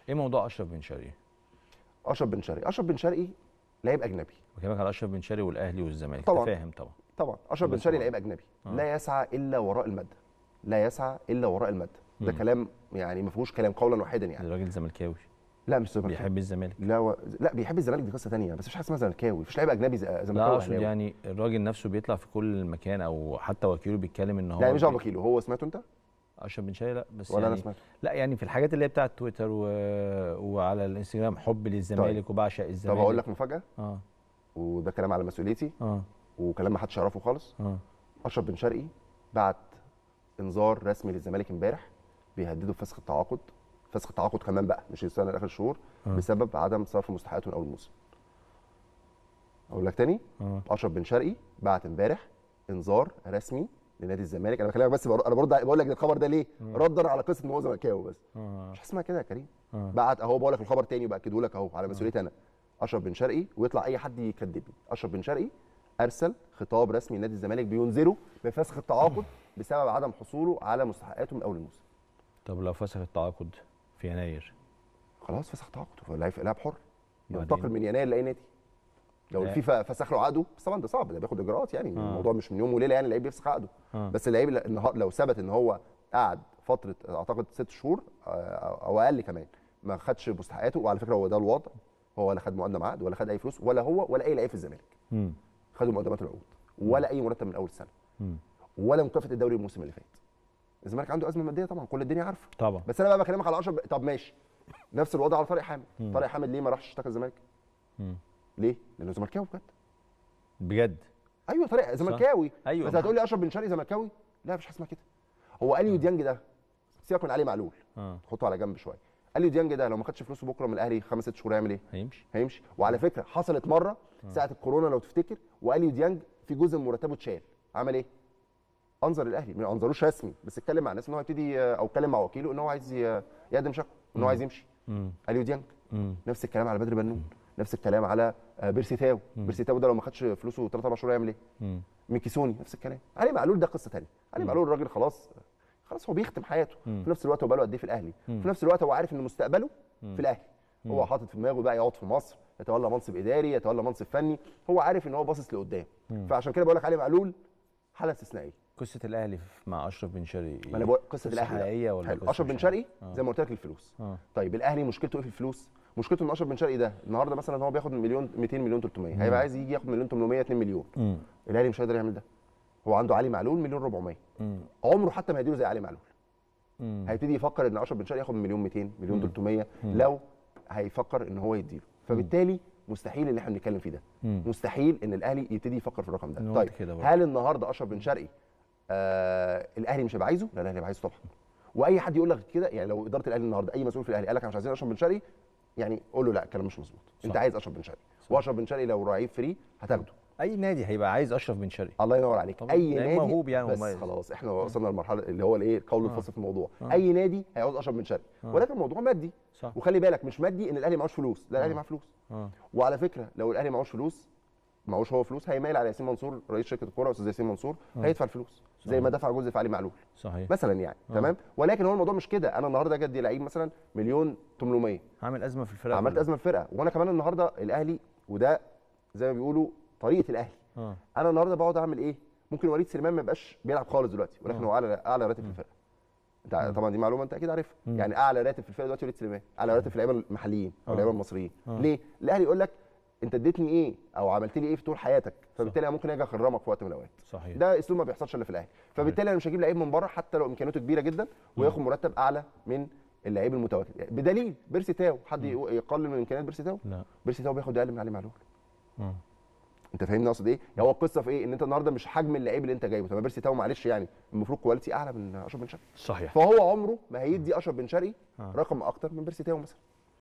ايه موضوع اشرف بن شرقي اشرف بن شرقي اشرف بن شرقي لعيب اجنبي بكلمك على اشرف بن شرقي والاهلي والزمالك طبعاً. انت فاهم طبعا طبعا اشرف بن بس شرقي هو- لعيب اجنبي آه. لا يسعى الا وراء الماده لا يسعى الا وراء الماده ده مم. كلام يعني ما فيهوش كلام قولا واحدا يعني الراجل زملكاوي لا مش زملكاوي بيحب الزمالك لا و... لا بيحب الزمالك دي قصه ثانيه بس مفيش حاجه اسمها زملكاوي مفيش لعيب اجنبي ز- لا زملكاوي اقصد وأهلاوي. يعني الراجل نفسه بيطلع في كل مكان او حتى وكيله بيتكلم ان هو لا مش بي- دعوه وكيله هو سمعته انت اشرف بن شرقي لا بس ولا يعني انا سمعته لا يعني في الحاجات اللي هي بتاعت تويتر و... وعلى الانستجرام حب للزمالك وبعشق طب الزمالك اقول لك مفاجاه اه وده كلام على مسؤوليتي اه وكلام ما حدش يعرفه خالص اه اشرف بن شرقي بعت انذار رسمي للزمالك امبارح بيهددوا بفسخ التعاقد فسخ التعاقد كمان بقى مش السنه لاخر الشهور آه. بسبب عدم صرف مستحقاته من اول الموسم اقول لك تاني اه اشرف بن شرقي بعت امبارح انذار رسمي لنادي الزمالك انا بكلمك بس بر- انا برد بقول لك الخبر ده ليه ردا على قصه ان هو زملكاوي بس اه مش اسمها كده يا كريم آه. بعت اهو بقول لك الخبر تاني وباكده لك اهو على مسؤوليتي انا اشرف بن شرقي ويطلع اي حد يكذبني اشرف بن شرقي ارسل خطاب رسمي لنادي الزمالك بينذره بفسخ التعاقد بسبب عدم حصوله على مستحقاته من اول الموسم طب لو فسخ التعاقد في يناير خلاص فسخ تعاقده فلاعب لاعب حر بعدين؟ ينتقل من يناير لاي نادي لو لا. الفيفا فسخ له عقده بس طبعا ده صعب ده بياخد اجراءات يعني آه. الموضوع مش من يوم وليله يعني اللعيب بيفسخ عقده آه. بس اللعيب ل- النهار- لو ثبت ان هو قعد فتره اعتقد ست شهور آه، او اقل كمان ما خدش مستحقاته وعلى فكره هو ده الوضع هو ولا خد مقدم عقد ولا خد اي فلوس ولا هو ولا اي لعيب في الزمالك مم. خدوا مقدمات العقود ولا اي مرتب من اول السنه مم. ولا مكافاه الدوري الموسم اللي فات الزمالك عنده ازمه ماديه طبعا كل الدنيا عارفه طبعا بس انا بقى بكلمك على 10 طب ماشي نفس الوضع على طارق حامد مم. طارق حامد ليه ما راحش اشتكى الزمالك مم. ليه لانه زملكاوي بجد بجد ايوه طارق زملكاوي أيوة، بس ما- هتقول لي اشرف بن شرقي زملكاوي لا مفيش حاجه اسمها كده هو اليو ديانج ده سيبك من علي معلول اه حطه على جنب شويه اليو ديانج ده لو ما خدش فلوسه بكره من الاهلي خمس ست شهور هيعمل ايه هيمشي هيمشي وعلى فكره حصلت مره ساعه الكورونا لو تفتكر واليو ديانج في جزء من مرتبه اتشال عمل ايه انظر الاهلي ما انظروش رسمي بس اتكلم مع الناس ان هو يبتدي او اتكلم مع وكيله ان هو عايز ي- يقدم شكوى ان هو عايز يمشي مم. اليو ديانج مم. نفس الكلام على بدر بنون نفس الكلام على آه، بيرسي تاو بيرسي تاو ده لو ما خدش فلوسه 3 4 شهور هيعمل ايه مم. ميكيسوني نفس الكلام علي معلول ده قصه ثانيه علي معلول الراجل خلاص خلاص هو بيختم حياته مم. في نفس الوقت هو بقاله قد ايه في الاهلي مم. في نفس الوقت هو عارف ان مستقبله مم. في الاهلي هو حاطط في دماغه بقى يقعد في مصر يتولى منصب اداري يتولى منصب فني هو عارف ان هو باصص لقدام مم. فعشان كده بقول لك علي معلول حاله استثنائيه قصه الاهلي في- مع اشرف بن شرقي ما انا بقول قصه قصة الاهلي حقيقية ده. ولا حلو. قصة اشرف بن مش شرقي حقيقية؟ زي ما قلت لك الفلوس اه طيب الاهلي مشكلته ايه في الفلوس مشكلته ان اشرف بن شرقي ده النهارده مثلا هو بياخد مليون 200 مليون 300 هيبقى عايز يجي ياخد مليون 800 2 مليون مم. الاهلي مش هيقدر يعمل ده هو عنده علي معلول مليون 400 مم. عمره حتى ما هيديله زي علي معلول مم. هيبتدي يفكر ان اشرف بن شرقي ياخد مليون 200 مليون 300 لو هيفكر ان هو يديله فبالتالي مستحيل اللي احنا بنتكلم فيه ده مم. مستحيل ان الاهلي يبتدي يفكر في الرقم أنا ده قلت طيب كده برضه. هل النهارده اشرف بن شرقي آه الاهلي مش هيبقى عايزه لا الاهلي هيبقى عايزه طبعا واي حد يقول لك كده يعني لو اداره الاهلي النهارده اي مسؤول في الاهلي قال لك احنا مش عايزين اشرف بن شرقي يعني قول له لا الكلام مش مظبوط انت صح. عايز اشرف بن شرقي واشرف بن شرقي لو لعيب فري هتاخده اي نادي هيبقى عايز اشرف بن شرقي الله ينور عليك طبعاً. اي لعيب نادي موهوب يعني بس ومميز. خلاص احنا وصلنا للمرحله اللي هو الايه القول الفصل في الموضوع آه. اي نادي هيعوز اشرف بن شرقي ولكن الموضوع مادي صح وخلي بالك مش مادي ان الاهلي معهوش فلوس لا الاهلي آه. معاه فلوس اه وعلى فكره لو الاهلي معهوش فلوس معهوش هو فلوس هيميل على ياسين منصور رئيس شركه الكوره استاذ ياسين منصور هيدفع الفلوس زي ما دفع جزء في علي معلول صحيح مثلا يعني آه. تمام ولكن هو الموضوع مش كده انا النهارده جدي لعيب مثلا مليون 800 عامل ازمه في الفرقه عملت كلها. ازمه في الفرقه وانا كمان النهارده الاهلي وده زي ما بيقولوا طريقه الاهلي اه انا النهارده بقعد اعمل ايه ممكن وليد سليمان ما يبقاش بيلعب خالص دلوقتي ولكن آه. هو اعلى اعلى راتب في الفرقه انت طبعا دي معلومه انت اكيد عارفها مم. يعني اعلى راتب في الفرقه دلوقتي وليد سليمان اعلى راتب في اللعيبه المحليين او آه. اللعيبه المصريين آه. ليه الاهلي يقول لك انت اديتني ايه او عملت لي ايه في طول حياتك فبالتالي انا ممكن اجي اخرمك في وقت من الاوقات صحيح ده اسلوب ما بيحصلش الا في الاهلي فبالتالي انا مش هجيب لعيب من بره حتى لو امكانياته كبيره جدا وياخد مرتب اعلى من اللعيب المتواجد بدليل بيرسي تاو حد يقو- يقلل من امكانيات بيرسي تاو لا بيرسي تاو بياخد اقل من علي معلول اه انت فاهمني اقصد ايه؟ يعني هو القصه في ايه؟ ان انت النهارده مش حجم اللعيب اللي انت جايبه، طب بيرسي تاو معلش يعني المفروض كواليتي اعلى من اشرف بن شرقي، صحيح فهو عمره ما هيدي اشرف بن شرقي آه. رقم اكتر من بيرسي تاو مثلا.